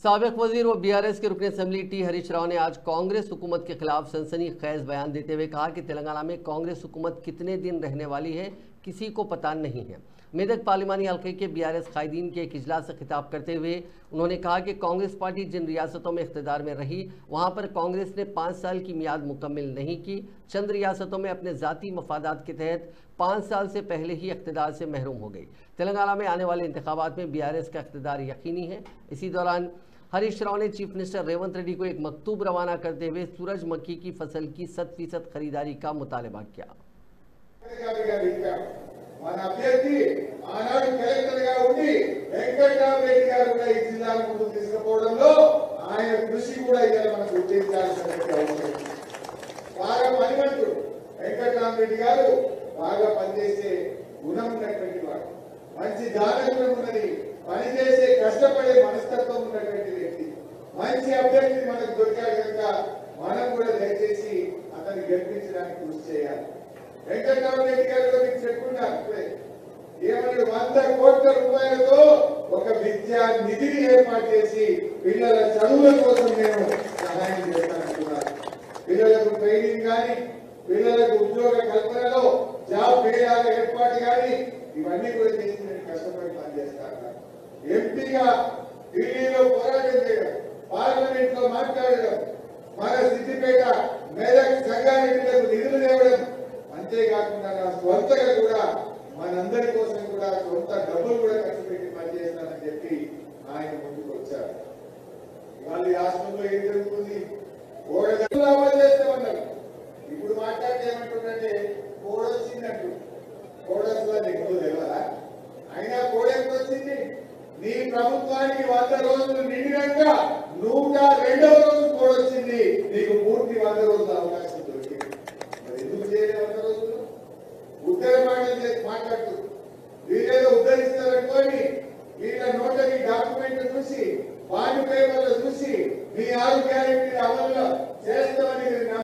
सबक वजीर व बीआरएस के रुकन असम्बली टी हरीश राव ने आज कांग्रेस हुकूमत के खिलाफ सनसनी खैज बयान देते हुए कहा कि तेलंगाना में कांग्रेस हुकूमत कितने दिन रहने वाली है किसी को पता नहीं है मेदक पार्लिमानी हल्के के बीआरएस कायदीन के एक इजलास से खिताब करते हुए उन्होंने कहा कि कांग्रेस पार्टी जिन रियासतों में इकतदार में रही वहां पर कांग्रेस ने पाँच साल की मियाद मुकम्मल नहीं की चंद रियासतों में अपने ज़ाती मफादात के तहत पाँच साल से पहले ही इकतदार से महरूम हो गई तेलंगाना में आने वाले इंतबात में बीआरएस का इकतदार यकीनी है इसी दौरान हरीश राव ने चीफ मिनिस्टर रेवंत रेड्डी को एक मकतूब रवाना करते हुए सूरजमुखी की फसल की शत फीसद खरीदारी का मुतालबा किया గారి గారు ఇచ్చారు. మన అభ్యర్థి ఆనాడు కలెక్టర్ గా ఉండి వెంకటరామరెడ్డి గారు కూడా ఈ జిల్లాను ముందుకు తీసుకుపోవడంలో ఆయన కృషి కూడా ఇవాళ మనం గుర్తించాల్సినటువంటి అవసరం ఉంది. బాగా పనిమంతుడు వెంకటరామరెడ్డి గారు బాగా పనిచేసే గుణం ఉన్నటువంటి వాడు మంచి దాన గుణం ఉన్నది పనిచేసే కష్టపడే మనస్తత్వం ఉన్నటువంటి వ్యక్తి మంచి అభ్యర్థి మనకు దొరికాడు కనుక మనం కూడా దయచేసి అతన్ని గెలిపించడానికి కృషి చేయాలి వెంకటరామరెడ్డి గారు కూడా మీకు చెప్పుకున్నారు ఇప్పుడే. ఏమన్నాడు వంద కోట్ల రూపాయలతో ఒక విద్యా నిధిని ఏర్పాటు చేసి పిల్లల చదువుల కోసం నేను సహాయం చేస్తానంటున్నారు పిల్లలకు ట్రైనింగ్ కానీ పిల్లలకు ఉద్యోగ కల్పనలో జాబ్ పేరాల ఏర్పాటు కానీ ఇవన్నీ కూడా చేసి నేను కష్టపడి పనిచేస్తాను ఎంపీగా ఢిల్లీలో పోరాటం చేయడం పార్లమెంట్ లో మాట్లాడడం మన సిద్దిపేట మెదక్ సంగారెడ్డిలకు నిధులు తేవడం అంతేకాకుండా నా స్వంతగా కూడా మనందరి కోసం కూడా సొంత డబ్బులు కూడా ఖర్చు పెట్టి పనిచేస్తానని చెప్పి ఆయన ముందుకు వచ్చారు ఇవాళ ఈ రాష్ట్రంలో ఏం జరుగుతుంది ఓడలు అమలు చేస్తామన్నారు ఇప్పుడు మాట్లాడితే ఏమంటుందంటే కోడొచ్చిందంటు కోడొస్తుందా నీకు తెలియదా అయినా కోడ ఎప్పుడు వచ్చింది నీ ప్రభుత్వానికి వంద రోజులు నిండినాక నూట రెండవ రోజు కోడొచ్చింది నీకు పూర్తి వంద రోజుల అవకాశం దొరికింది మరి ఎందుకు చేయలేదు వంద రోజులు ఉత్తర మాటలు చేసి మాట్లాడుతూ వీళ్ళేదో ఉద్ధరిస్తారనుకోని వీళ్ళ నోటరీ డాక్యుమెంట్ చూసి వాటి పేపర్లు చూసి మీ ఆరు గ్యారెంటీ అమలు చేస్తామని మీరు